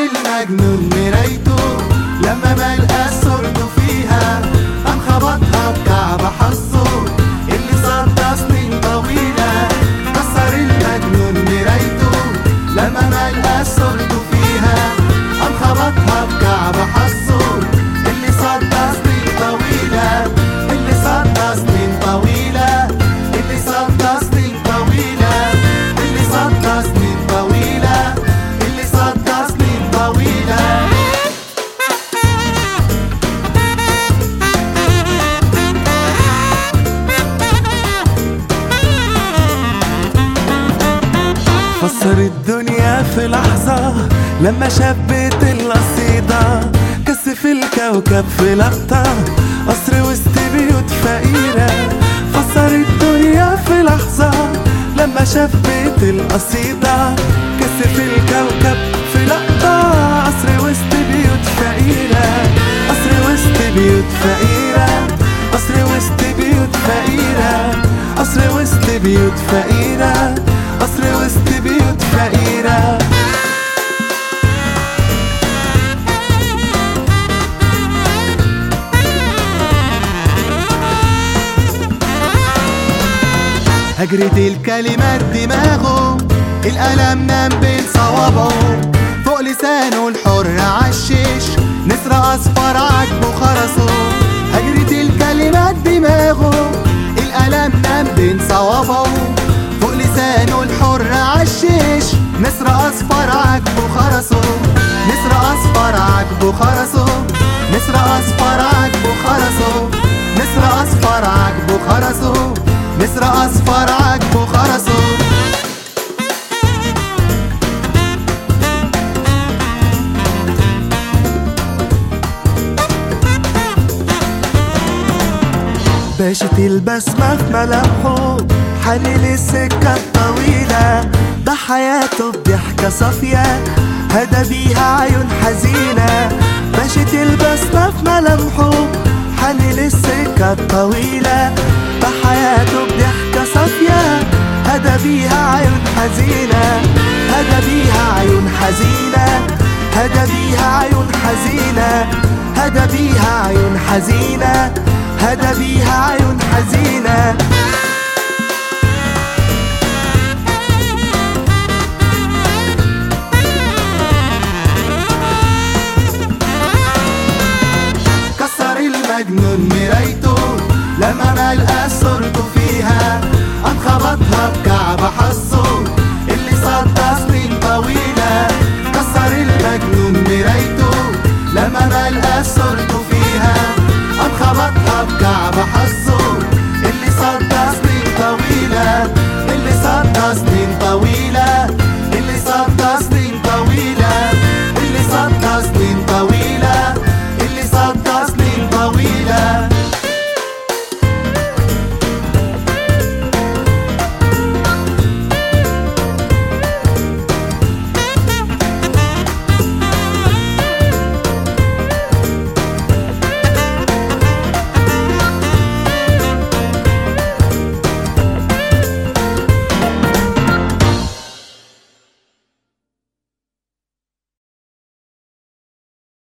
المجنون مرايته لما ما لقى صورته فيها قام خبطها بكعب حظه اللي صدى سنين طويلة كسر المجنون مرايته لما ما لقى صورته فيها قام خبطها بكعب حظه اللي صدى سنين طويلة اللي صدى سنين طويلة اللي صدى سنين طويلة اللي صدى سنين طويلة اللي صدى سنين طويلة فسر الدنيا في لحظة لما شبت القصيدة كسف الكوكب في لقطة قصر وسط بيوت فقيرة فسر الدنيا في لحظة لما شبت القصيدة كسف الكوكب في لقطة قصر وسط بيوت فقيرة قصر وسط بيوت فقيرة قصر وسط بيوت فقيرة قصر وسط بيوت فقيرة قصر وسط بيوت فقيرة هجرة الكلمات دماغه القلم نام بين صوابعه فوق لسانه الحر عشش نسر اصفر عجبه خرسه هجرة الكلمات دماغه القلم نام بين صوابعه فوق لسانه الحر عشش نسر اصفر عجبه خرسه نسر اصفر عجبه خرسه نسر اصفر عجبه خرسه نسر اصفر عجبه خرسه نسر اصفر عجبه خرسه باشت البسمة في ملامحه حلل السكة الطويلة ده حياته بضحكة صافية هدى بيها عيون حزينة باشت البسمة في ملامحه حلل السكة الطويلة ده حياته بضحكة صافية هدى بيها عيون حزينة هدى بيها عيون حزينة هدى بيها عيون حزينة هدى بيها عيون حزينة هدى بيها عيون حزينة كسر المجنون مرايته لما ما لقى صورته فيها قام خبطها بكعب